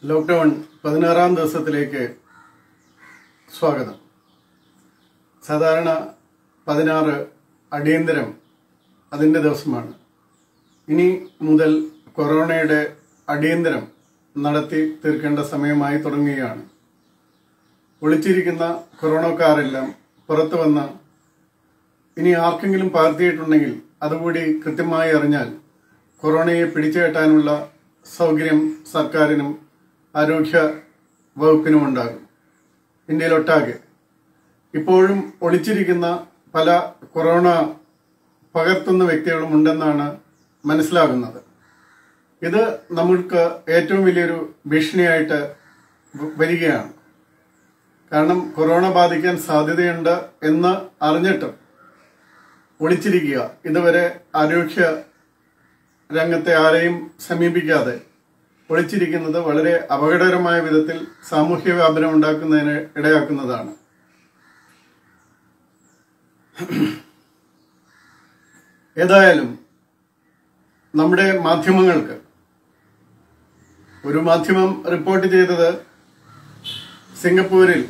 lockdown പതിനാറാം ദിവസത്തിലേക്ക് സ്വാഗതം സാധാരണ പതിനാറ് അടിയന്തരം അതിൻ്റെ ദിവസമാണ് ഇനി മുതൽ കൊറോണയുടെ അടിയന്തരം നടത്തി തീർക്കേണ്ട സമയമായി തുടങ്ങുകയാണ് ഒളിച്ചിരിക്കുന്ന കൊറോണക്കാരെല്ലാം പുറത്തു വന്ന് ഇനി ആർക്കെങ്കിലും പകർത്തിയിട്ടുണ്ടെങ്കിൽ അതുകൂടി കൃത്യമായി അറിഞ്ഞാൽ കൊറോണയെ പിടിച്ചുകെട്ടാനുള്ള സൗകര്യം സർക്കാരിനും ആരോഗ്യ വകുപ്പിനും ഉണ്ടാകും ഇന്ത്യയിലൊട്ടാകെ ഇപ്പോഴും ഒളിച്ചിരിക്കുന്ന പല കൊറോണ പകർത്തുന്ന വ്യക്തികളും ഉണ്ടെന്നാണ് മനസ്സിലാകുന്നത് ഇത് നമ്മൾക്ക് ഏറ്റവും വലിയൊരു ഭീഷണിയായിട്ട് വ- വരികയാണ് കാരണം കൊറോണ ബാധിക്കാൻ സാധ്യതയുണ്ട് എന്ന് അറിഞ്ഞിട്ടും ഒളിച്ചിരിക്കുക ഇതുവരെ ആരോഗ്യ രംഗത്തെ ആരെയും സമീപിക്കാതെ ഒളിച്ചിരിക്കുന്നത് വളരെ അപകടകരമായ വിധത്തിൽ സാമൂഹ്യ വ്യാപനം ഉണ്ടാക്കുന്നതിന് ഇടയാക്കുന്നതാണ് ഏതായാലും നമ്മുടെ മാധ്യമങ്ങൾക്ക് ഒരു മാധ്യമം റിപ്പോർട്ട് ചെയ്തത് സിംഗപ്പൂരിൽ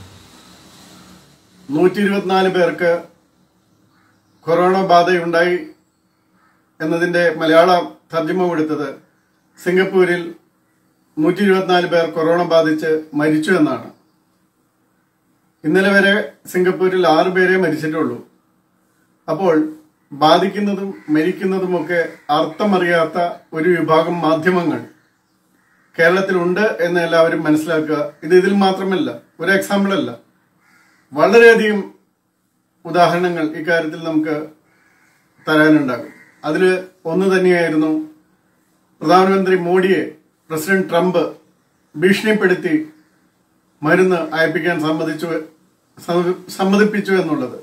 നൂറ്റി ഇരുപത്തിനാല് പേർക്ക് കൊറോണ ബാധയുണ്ടായി എന്നതിന്റെ മലയാള തർജ്ജമ കൊടുത്തത് സിംഗപ്പൂരിൽ നൂറ്റി ഇരുപത്തിനാല് പേർ കൊറോണ ബാധിച്ച് മരിച്ചു എന്നാണ് ഇന്നലെ വരെ സിംഗപ്പൂരിൽ ആറ് പേരെ മരിച്ചിട്ടുള്ളൂ അപ്പോൾ ബാധിക്കുന്നതും മരിക്കുന്നതുമൊക്കെ അർത്ഥമറിയാത്ത ഒരു വിഭാഗം മാധ്യമങ്ങൾ കേരളത്തിലുണ്ട് എന്ന് എല്ലാവരും മനസ്സിലാക്കുക ഇത് ഇതിൽ മാത്രമല്ല ഒരു എക്സാമ്പിൾ അല്ല വളരെയധികം ഉദാഹരണങ്ങൾ ഇക്കാര്യത്തിൽ നമുക്ക് തരാനുണ്ടാകും അതിൽ ഒന്ന് തന്നെയായിരുന്നു പ്രധാനമന്ത്രി മോഡിയെ പ്രസിഡന്റ് ട്രംപ് ഭീഷണിപ്പെടുത്തി മരുന്ന് അയപ്പിക്കാൻ സമ്മതിച്ചു സമ്മ- സമ്മതിപ്പിച്ചു എന്നുള്ളത്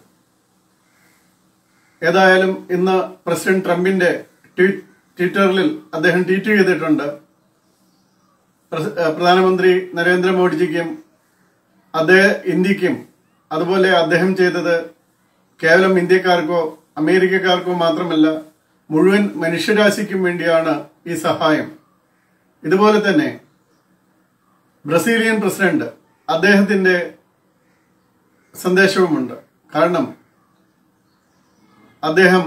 ഏതായാലും ഇന്ന് പ്രസിഡന്റ് ട്രംപിന്റെ ട്വീ- ട്വിറ്ററിൽ അദ്ദേഹം ട്വീറ്റ് ചെയ്തിട്ടുണ്ട് പ്രസ- ഏഹ് പ്രധാനമന്ത്രി നരേന്ദ്രമോദിജിക്കും അദ്ദേഹം ഇന്ത്യക്കും അതുപോലെ അദ്ദേഹം ചെയ്തത് കേവലം ഇന്ത്യക്കാർക്കോ അമേരിക്കക്കാർക്കോ മാത്രമല്ല മുഴുവൻ മനുഷ്യരാശിക്കും വേണ്ടിയാണ് ഈ സഹായം ഇതുപോലെ തന്നെ ബ്രസീലിയൻ പ്രസിഡന്റ് അദ്ദേഹത്തിന്റെ സന്ദേശവുമുണ്ട് കാരണം അദ്ദേഹം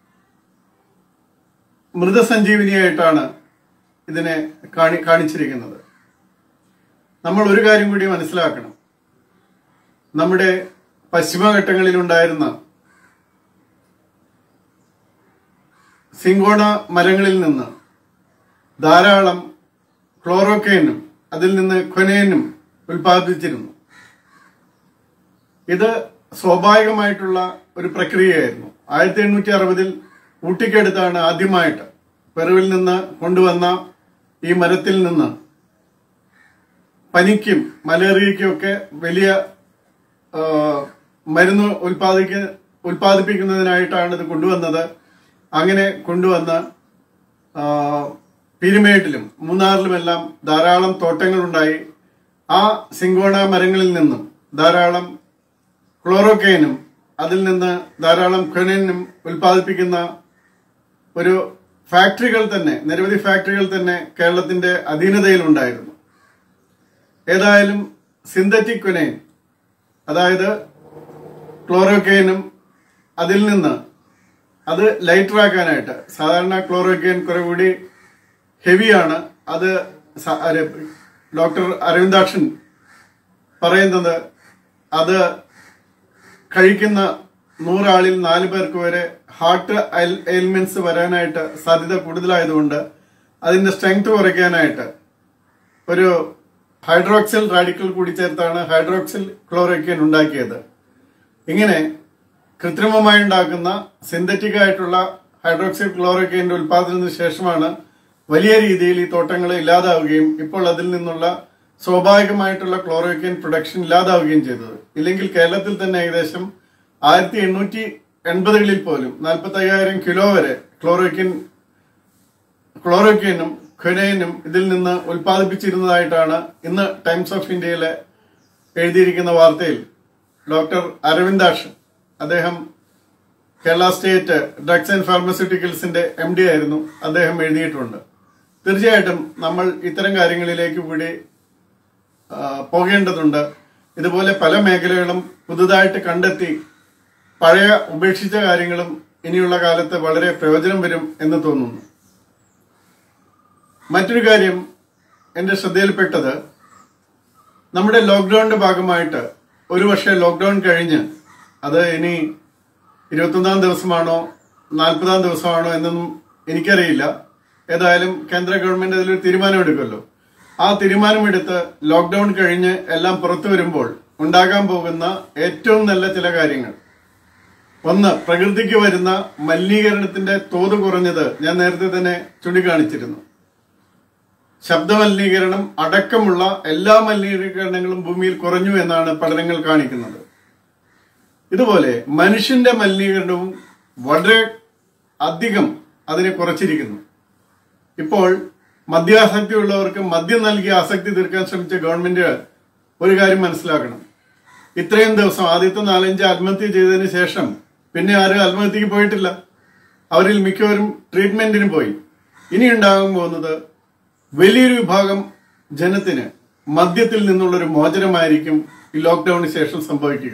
മൃതസഞ്ജീവിനിയായിട്ടാണ് ഇതിനെ കാണി കാണിച്ചിരിക്കുന്നത് നമ്മൾ ഒരു കാര്യം കൂടി മനസ്സിലാക്കണം നമ്മുടെ പശ്ചിമഘട്ടങ്ങളിലുണ്ടായിരുന്ന സിങ്കോണ മരങ്ങളിൽ നിന്ന് ധാരാളം ക്ലോറോക്കൈനും അതിൽ നിന്ന് ക്വനേനും ഉൽപ്പാദിപ്പിച്ചിരുന്നു ഇത് സ്വാഭാവികമായിട്ടുള്ള ഒരു പ്രക്രിയയായിരുന്നു ആയിരത്തി എണ്ണൂറ്റി അറുപതിൽ ഊട്ടിക്കടുത്താണ് ആദ്യമായിട്ട് പെറുവിൽ നിന്ന് കൊണ്ടുവന്ന ഈ മരത്തിൽ നിന്ന് പനിക്കും മലേറിയയ്ക്കും ഒക്കെ വലിയ ആ, മരുന്ന് ഉൽപ്പാദിക്ക ഉൽപ്പാദിപ്പിക്കുന്നതിനായിട്ടാണ് ഇത് കൊണ്ടുവന്നത് അങ്ങനെ കൊണ്ടുവന്ന് ആ, പീരുമേട്ടിലും മൂന്നാറിലുമെല്ലാം ധാരാളം തോട്ടങ്ങളുണ്ടായി ആ സിങ്കോണ മരങ്ങളിൽ നിന്നും ധാരാളം ക്ലോറോക്കൈനും അതിൽ നിന്ന് ധാരാളം ക്വനനും ഉൽപ്പാദിപ്പിക്കുന്ന ഒരു ഫാക്ടറികൾ തന്നെ നിരവധി ഫാക്ടറികൾ തന്നെ കേരളത്തിന്റെ അധീനതയിലുണ്ടായിരുന്നു ഏതായാലും സിന്തറ്റിക് ക്വനൈൻ അതായത് ക്ലോറോക്കൈനും അതിൽ നിന്ന് അത് ലൈറ്ററാക്കാനായിട്ട് സാധാരണ ക്ലോറോക്കൈൻ കുറെ കൂടി ഹെവിയാണ് അത് സ- അരെ- ഡോക്ടർ അരവിന്ദാക്ഷൻ പറയുന്നത് അത് കഴിക്കുന്ന നൂറാളിൽ നാല് പേർക്ക് വരെ ഹാർട്ട് എയിൽമെന്റ്സ് വരാനായിട്ട് സാധ്യത കൂടുതലായതുകൊണ്ട് അതിന്റെ സ്ട്രെങ്ത് കുറയ്ക്കാനായിട്ട് ഒരു ഹൈഡ്രോക്സിൽ റാഡിക്കൽ കൂടി ചേർത്താണ് ഹൈഡ്രോക്സിൽ ക്ലോറോക്കൈൻ ഉണ്ടാക്കിയത് ഇങ്ങനെ കൃത്രിമമായി ഉണ്ടാക്കുന്ന സിന്തറ്റിക് ആയിട്ടുള്ള ഹൈഡ്രോക്സിൽ ക്ലോറോക്കൈൻ്റെ ഉൽപാദനത്തിന് ശേഷമാണ് വലിയ രീതിയിൽ ഈ തോട്ടങ്ങൾ ഇല്ലാതാവുകയും ഇപ്പോൾ അതിൽ നിന്നുള്ള സ്വാഭാവികമായിട്ടുള്ള ക്ലോറോക്കൈൻ പ്രൊഡക്ഷൻ ഇല്ലാതാവുകയും ചെയ്തത് ഇല്ലെങ്കിൽ കേരളത്തിൽ തന്നെ ഏകദേശം ആയിരത്തി എണ്ണൂറ്റി എൺപതുകളിൽ പോലും നാൽപ്പത്തി അയ്യായിരം കിലോ വരെ ക്ലോറോക്കൈൻ ക്ലോറോക്വിനും ഖുനൈനും ഇതിൽ നിന്ന് ഉൽപ്പാദിപ്പിച്ചിരുന്നതായിട്ടാണ് ഇന്ന് ടൈംസ് ഓഫ് ഇന്ത്യയിലെ എഴുതിയിരിക്കുന്ന വാർത്തയിൽ ഡോക്ടർ അരവിന്ദാക്ഷൻ അദ്ദേഹം കേരള സ്റ്റേറ്റ് ഡ്രഗ്സ് ആൻഡ് ഫാർമസ്യൂട്ടിക്കൽസിന്റെ എം ഡി ആയിരുന്നു അദ്ദേഹം എഴുതിയിട്ടുണ്ട് തീർച്ചയായിട്ടും നമ്മൾ ഇത്തരം കാര്യങ്ങളിലേക്ക് കൂടി ആ, പോകേണ്ടതുണ്ട് ഇതുപോലെ പല മേഖലകളും പുതുതായിട്ട് കണ്ടെത്തി പഴയ ഉപേക്ഷിച്ച കാര്യങ്ങളും ഇനിയുള്ള കാലത്ത് വളരെ പ്രയോജനം വരും എന്ന് തോന്നുന്നു മറ്റൊരു കാര്യം എന്റെ ശ്രദ്ധയിൽപ്പെട്ടത് നമ്മുടെ ലോക്ക്ഡൌണിന്റെ ഭാഗമായിട്ട് ഒരു പക്ഷേ ലോക്ക്ഡൌൺ കഴിഞ്ഞ് അത് ഇനി ഇരുപത്തൊന്നാം ദിവസമാണോ നാൽപ്പതാം ദിവസമാണോ എന്നൊന്നും എനിക്കറിയില്ല ഏതായാലും കേന്ദ്ര ഗവൺമെന്റ് അതിലൊരു തീരുമാനമെടുക്കുമല്ലോ ആ തീരുമാനമെടുത്ത് ലോക്ക്ഡൌൺ കഴിഞ്ഞ് എല്ലാം പുറത്തു വരുമ്പോൾ ഉണ്ടാകാൻ പോകുന്ന ഏറ്റവും നല്ല ചില കാര്യങ്ങൾ ഒന്ന് പ്രകൃതിക്ക് വരുന്ന മലിനീകരണത്തിന്റെ തോത് കുറഞ്ഞത് ഞാൻ നേരത്തെ തന്നെ ചൂണ്ടിക്കാണിച്ചിരുന്നു ശബ്ദമലിനീകരണം അടക്കമുള്ള എല്ലാ മലിനീകരണങ്ങളും ഭൂമിയിൽ കുറഞ്ഞു എന്നാണ് പഠനങ്ങൾ കാണിക്കുന്നത് ഇതുപോലെ മനുഷ്യന്റെ മലിനീകരണവും വളരെ അധികം അതിനെ കുറച്ചിരിക്കുന്നു ഇപ്പോൾ മദ്യാസക്തി ഉള്ളവർക്ക് മദ്യം നൽകി ആസക്തി തീർക്കാൻ ശ്രമിച്ച ഗവൺമെന്റ് ഒരു കാര്യം മനസ്സിലാക്കണം ഇത്രയും ദിവസം ആദ്യത്തെ നാലഞ്ച് ആത്മഹത്യ ചെയ്തതിന് ശേഷം പിന്നെ ആരും ആത്മഹത്യക്ക് പോയിട്ടില്ല അവരിൽ മിക്കവരും ട്രീറ്റ്മെന്റിന് പോയി ഇനി ഉണ്ടാകാൻ പോകുന്നത് വലിയൊരു വിഭാഗം ജനത്തിന് മദ്യത്തിൽ നിന്നുള്ളൊരു മോചനമായിരിക്കും ഈ ലോക്ക്ഡൌണിന് ശേഷം സംഭവിക്കുക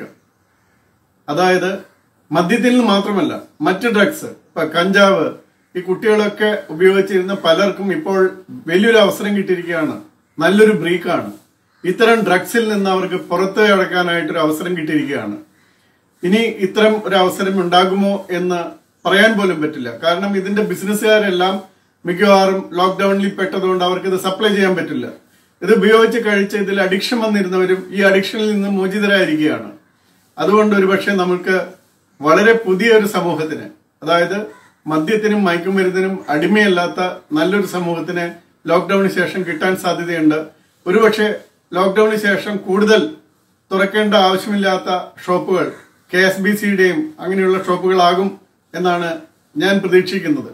അതായത് മദ്യത്തിൽ നിന്ന് മാത്രമല്ല മറ്റ് ഡ്രഗ്സ് ഇപ്പൊ കഞ്ചാവ് ഈ കുട്ടികളൊക്കെ ഉപയോഗിച്ചിരുന്ന പലർക്കും ഇപ്പോൾ വലിയൊരു അവസരം കിട്ടിയിരിക്കുകയാണ് നല്ലൊരു ബ്രീക്കാണ് ഇത്തരം ഡ്രഗ്സിൽ നിന്ന് അവർക്ക് പുറത്ത് കടക്കാനായിട്ടൊരു അവസരം കിട്ടിയിരിക്കുകയാണ് ഇനി ഇത്തരം ഒരു അവസരം ഉണ്ടാകുമോ എന്ന് പറയാൻ പോലും പറ്റില്ല കാരണം ഇതിന്റെ ബിസിനസ്സുകാരെല്ലാം മിക്കവാറും ലോക്ക്ഡൌണിൽ പെട്ടതുകൊണ്ട് അവർക്ക് ഇത് സപ്ലൈ ചെയ്യാൻ പറ്റില്ല ഇത് ഉപയോഗിച്ച് കഴിച്ച് ഇതിൽ അഡിക്ഷൻ വന്നിരുന്നവരും ഈ അഡിക്ഷനിൽ നിന്ന് മോചിതരായിരിക്കുകയാണ് അതുകൊണ്ട് ഒരുപക്ഷെ നമുക്ക് വളരെ പുതിയ ഒരു സമൂഹത്തിന് അതായത് മദ്യത്തിനും മയക്കുമരുന്നിനും അടിമയല്ലാത്ത നല്ലൊരു സമൂഹത്തിന് ലോക്ക്ഡൌണിന് ശേഷം കിട്ടാൻ സാധ്യതയുണ്ട് ഒരുപക്ഷെ ലോക്ക്ഡൌണിന് ശേഷം കൂടുതൽ തുറക്കേണ്ട ആവശ്യമില്ലാത്ത ഷോപ്പുകൾ കെ എസ് ബി സിയുടെയും അങ്ങനെയുള്ള ഷോപ്പുകളാകും എന്നാണ് ഞാൻ പ്രതീക്ഷിക്കുന്നത്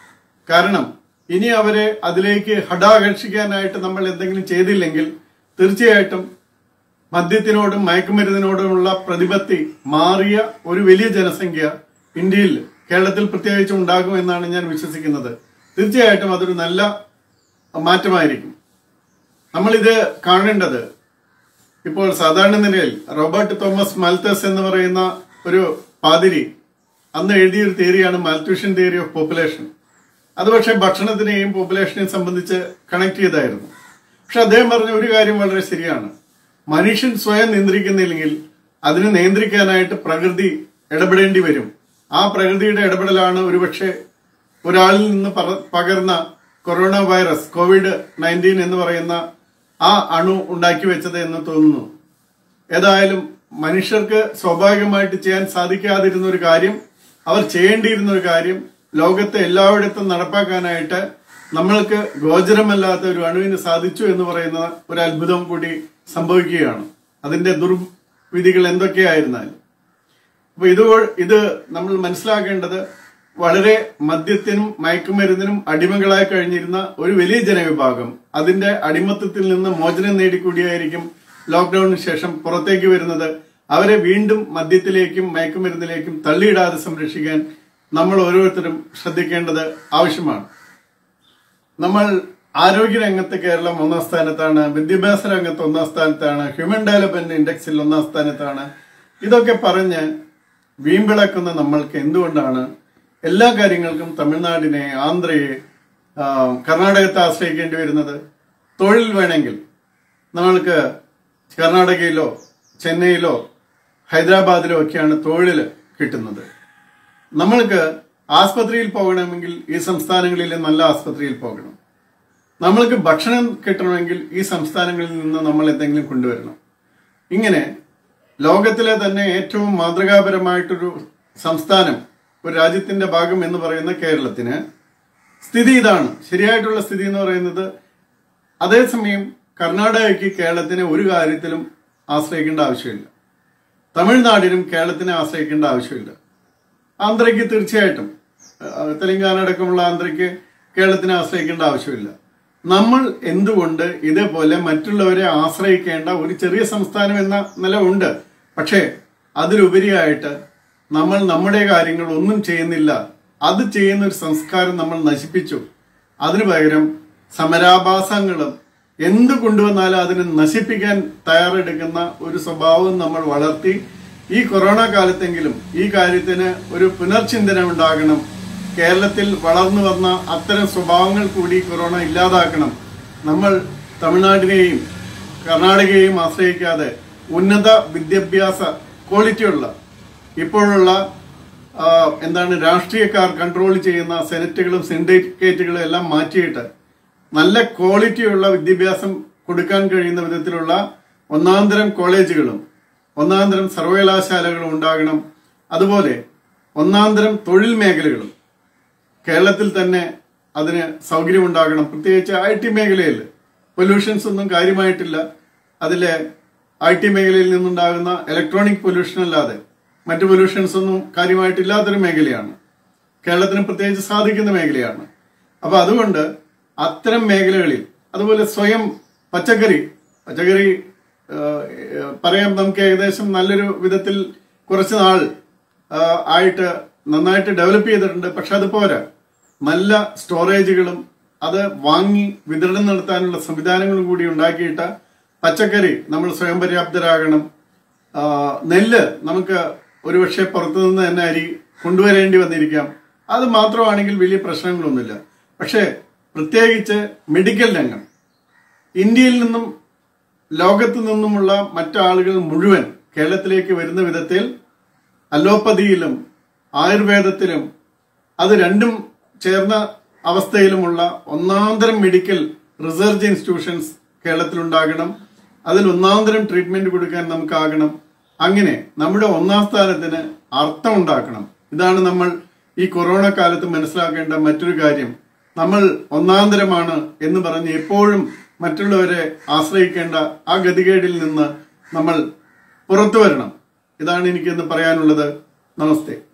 കാരണം ഇനി അവരെ അതിലേക്ക് ഹടാകർഷിക്കാനായിട്ട് നമ്മൾ എന്തെങ്കിലും ചെയ്തില്ലെങ്കിൽ തീർച്ചയായിട്ടും മദ്യത്തിനോടും മയക്കുമരുന്നിനോടുമുള്ള പ്രതിപത്തി മാറിയ ഒരു വലിയ ജനസംഖ്യ ഇന്ത്യയിൽ കേരളത്തിൽ പ്രത്യേകിച്ചും ഉണ്ടാകും എന്നാണ് ഞാൻ വിശ്വസിക്കുന്നത് തീർച്ചയായിട്ടും അതൊരു നല്ല മാറ്റമായിരിക്കും നമ്മളിത് കാണേണ്ടത് ഇപ്പോൾ സാധാരണ നിലയിൽ റോബർട്ട് തോമസ് മാൽത്തസ് എന്ന് പറയുന്ന ഒരു പാതിരി അന്ന് എഴുതിയ ഒരു തിയറിയാണ് മാൽട്യൂഷൻ തിയറി ഓഫ് പോപ്പുലേഷൻ അത് പക്ഷേ ഭക്ഷണത്തിനെയും പോപ്പുലേഷനെയും സംബന്ധിച്ച് കണക്ട് ചെയ്തായിരുന്നു പക്ഷെ അദ്ദേഹം പറഞ്ഞ ഒരു കാര്യം വളരെ ശരിയാണ് മനുഷ്യൻ സ്വയം നിയന്ത്രിക്കുന്നില്ലെങ്കിൽ അതിനെ നിയന്ത്രിക്കാനായിട്ട് പ്രകൃതി ഇടപെടേണ്ടി വരും ആ പ്രകൃതിയുടെ ഇടപെടലാണ് ഒരുപക്ഷെ ഒരാളിൽ നിന്ന് പറ- പകർന്ന കൊറോണ വൈറസ് കോവിഡ് നയൻറ്റീൻ എന്ന് പറയുന്ന ആ അണു ഉണ്ടാക്കി വെച്ചത് എന്ന് തോന്നുന്നു ഏതായാലും മനുഷ്യർക്ക് സ്വാഭാവികമായിട്ട് ചെയ്യാൻ സാധിക്കാതിരുന്ന ഒരു കാര്യം അവർ ചെയ്യേണ്ടിയിരുന്ന ഒരു കാര്യം ലോകത്തെ എല്ലായിടത്തും നടപ്പാക്കാനായിട്ട് നമ്മൾക്ക് ഗോചരമല്ലാത്ത ഒരു അണുവിന് സാധിച്ചു എന്ന് പറയുന്ന ഒരു അത്ഭുതം കൂടി സംഭവിക്കുകയാണ് അതിന്റെ ദുർവിധികൾ എന്തൊക്കെയായിരുന്നാലും അപ്പൊ ഇത് ഇത് നമ്മൾ മനസ്സിലാക്കേണ്ടത് വളരെ മദ്യത്തിനും മയക്കുമരുന്നിനും അടിമകളായി കഴിഞ്ഞിരുന്ന ഒരു വലിയ ജനവിഭാഗം അതിന്റെ അടിമത്തത്തിൽ നിന്ന് മോചനം നേടിക്കൂടിയായിരിക്കും ലോക്ക്ഡൌണിന് ശേഷം പുറത്തേക്ക് വരുന്നത് അവരെ വീണ്ടും മദ്യത്തിലേക്കും മയക്കുമരുന്നിലേക്കും തള്ളിയിടാതെ സംരക്ഷിക്കാൻ നമ്മൾ ഓരോരുത്തരും ശ്രദ്ധിക്കേണ്ടത് ആവശ്യമാണ് നമ്മൾ ആരോഗ്യ രംഗത്ത് കേരളം ഒന്നാം സ്ഥാനത്താണ് വിദ്യാഭ്യാസ രംഗത്ത് ഒന്നാം സ്ഥാനത്താണ് ഹ്യൂമൻ ഡെവലപ്മെന്റ് ഇൻഡെക്സിൽ ഒന്നാം സ്ഥാനത്താണ് ഇതൊക്കെ പറഞ്ഞ് വീമ്പിളക്കുന്ന നമ്മൾക്ക് എന്തുകൊണ്ടാണ് എല്ലാ കാര്യങ്ങൾക്കും തമിഴ്നാടിനെ ആന്ധ്രയെ ആ, കർണാടകത്തെ ആശ്രയിക്കേണ്ടി വരുന്നത് തൊഴിൽ വേണമെങ്കിൽ നമ്മൾക്ക് കർണാടകയിലോ ചെന്നൈയിലോ ഹൈദരാബാദിലോ ഒക്കെയാണ് തൊഴിൽ കിട്ടുന്നത് നമ്മൾക്ക് ആസ്പത്രിയിൽ പോകണമെങ്കിൽ ഈ സംസ്ഥാനങ്ങളിലെ നല്ല ആസ്പത്രിയിൽ പോകണം നമ്മൾക്ക് ഭക്ഷണം കിട്ടണമെങ്കിൽ ഈ സംസ്ഥാനങ്ങളിൽ നിന്ന് നമ്മൾ എന്തെങ്കിലും കൊണ്ടുവരണം ഇങ്ങനെ ലോകത്തിലെ തന്നെ ഏറ്റവും മാതൃകാപരമായിട്ടൊരു സംസ്ഥാനം ഒരു രാജ്യത്തിന്റെ ഭാഗം എന്ന് പറയുന്ന കേരളത്തിന് സ്ഥിതി ഇതാണ് ശരിയായിട്ടുള്ള സ്ഥിതി എന്ന് പറയുന്നത് അതേസമയം കർണാടകയ്ക്ക് കേരളത്തിനെ ഒരു കാര്യത്തിലും ആശ്രയിക്കേണ്ട ആവശ്യമില്ല തമിഴ്നാടിനും കേരളത്തിനെ ആശ്രയിക്കേണ്ട ആവശ്യമില്ല ആന്ധ്രയ്ക്ക് തീർച്ചയായിട്ടും അഹ് തെലങ്കാന അടക്കമുള്ള ആന്ധ്രയ്ക്ക് കേരളത്തിനെ ആശ്രയിക്കേണ്ട ആവശ്യമില്ല നമ്മൾ എന്തുകൊണ്ട് ഇതേപോലെ മറ്റുള്ളവരെ ആശ്രയിക്കേണ്ട ഒരു ചെറിയ സംസ്ഥാനം എന്ന നില ഉണ്ട് പക്ഷേ അതിലുപരിയായിട്ട് നമ്മൾ നമ്മുടെ കാര്യങ്ങൾ ഒന്നും ചെയ്യുന്നില്ല അത് ചെയ്യുന്ന ഒരു സംസ്കാരം നമ്മൾ നശിപ്പിച്ചു അതിനു പകരം സമരാഭാസങ്ങളും എന്ത് കൊണ്ടുവന്നാലും അതിനെ നശിപ്പിക്കാൻ തയ്യാറെടുക്കുന്ന ഒരു സ്വഭാവം നമ്മൾ വളർത്തി ഈ കൊറോണ കാലത്തെങ്കിലും ഈ കാര്യത്തിന് ഒരു പുനർചിന്തനം ഉണ്ടാകണം കേരളത്തിൽ വളർന്നു വന്ന അത്തരം സ്വഭാവങ്ങൾ കൂടി കൊറോണ ഇല്ലാതാക്കണം നമ്മൾ തമിഴ്നാടിനെയും കർണാടകയെയും ആശ്രയിക്കാതെ ഉന്നത വിദ്യാഭ്യാസ ക്വാളിറ്റിയുള്ള ഇപ്പോഴുള്ള ആ, എന്താണ് രാഷ്ട്രീയക്കാർ കൺട്രോൾ ചെയ്യുന്ന സെനറ്റുകളും സിൻഡിക്കേറ്റുകളും എല്ലാം മാറ്റിയിട്ട് നല്ല ക്വാളിറ്റിയുള്ള വിദ്യാഭ്യാസം കൊടുക്കാൻ കഴിയുന്ന വിധത്തിലുള്ള ഒന്നാന്തരം കോളേജുകളും ഒന്നാന്തരം സർവകലാശാലകളും ഉണ്ടാകണം അതുപോലെ ഒന്നാന്തരം തൊഴിൽ മേഖലകളും കേരളത്തിൽ തന്നെ അതിന് സൗകര്യമുണ്ടാകണം പ്രത്യേകിച്ച് ഐ ടി മേഖലയിൽ പൊല്യൂഷൻസ് ഒന്നും കാര്യമായിട്ടില്ല അതിലെ ഐ ടി മേഖലയിൽ നിന്നുണ്ടാകുന്ന ഇലക്ട്രോണിക് പൊല്യൂഷൻ അല്ലാതെ മറ്റു പൊല്യൂഷൻസ് ഒന്നും കാര്യമായിട്ടില്ലാത്തൊരു മേഖലയാണ് കേരളത്തിന് പ്രത്യേകിച്ച് സാധിക്കുന്ന മേഖലയാണ് അപ്പൊ അതുകൊണ്ട് അത്തരം മേഖലകളിൽ അതുപോലെ സ്വയം പച്ചക്കറി പച്ചക്കറി ഏഹ്, ഏഹ്, പറയാം നമുക്ക് ഏകദേശം നല്ലൊരു വിധത്തിൽ കുറച്ച് നാൾ ഏഹ്, ആയിട്ട് നന്നായിട്ട് ഡെവലപ്പ് ചെയ്തിട്ടുണ്ട് പക്ഷെ അത് പോരാ നല്ല സ്റ്റോറേജുകളും അത് വാങ്ങി വിതരണം നടത്താനുള്ള സംവിധാനങ്ങളും കൂടി ഉണ്ടാക്കിയിട്ട് പച്ചക്കറി നമ്മൾ സ്വയം പര്യാപ്തരാകണം ആ, നെല്ല് നമുക്ക് ഒരുപക്ഷെ പുറത്തുനിന്ന് തന്നെ അരി കൊണ്ടുവരേണ്ടി വന്നിരിക്കാം അത് മാത്രമാണെങ്കിൽ വലിയ പ്രശ്നങ്ങളൊന്നുമില്ല പക്ഷേ പ്രത്യേകിച്ച് മെഡിക്കൽ രംഗം ഇന്ത്യയിൽ നിന്നും ലോകത്തു നിന്നുമുള്ള മറ്റാളുകൾ മുഴുവൻ കേരളത്തിലേക്ക് വരുന്ന വിധത്തിൽ അലോപ്പതിയിലും ആയുർവേദത്തിലും അത് രണ്ടും ചേർന്ന അവസ്ഥയിലുമുള്ള ഒന്നാന്തരം മെഡിക്കൽ റിസർച്ച് ഇൻസ്റ്റിറ്റ്യൂഷൻസ് കേരളത്തിലുണ്ടാകണം അതിൽ ഒന്നാന്തരം ട്രീറ്റ്മെന്റ് കൊടുക്കാൻ നമുക്കാകണം അങ്ങനെ നമ്മുടെ ഒന്നാം സ്ഥാനത്തിന് അർത്ഥം ഉണ്ടാക്കണം ഇതാണ് നമ്മൾ ഈ കൊറോണ കാലത്ത് മനസ്സിലാക്കേണ്ട മറ്റൊരു കാര്യം നമ്മൾ ഒന്നാന്തരമാണ് എന്ന് പറഞ്ഞ് എപ്പോഴും മറ്റുള്ളവരെ ആശ്രയിക്കേണ്ട ആ ഗതികേടിൽ നിന്ന് നമ്മൾ പുറത്തു വരണം ഇതാണ് എനിക്കിന്ന് പറയാനുള്ളത് നമസ്തേ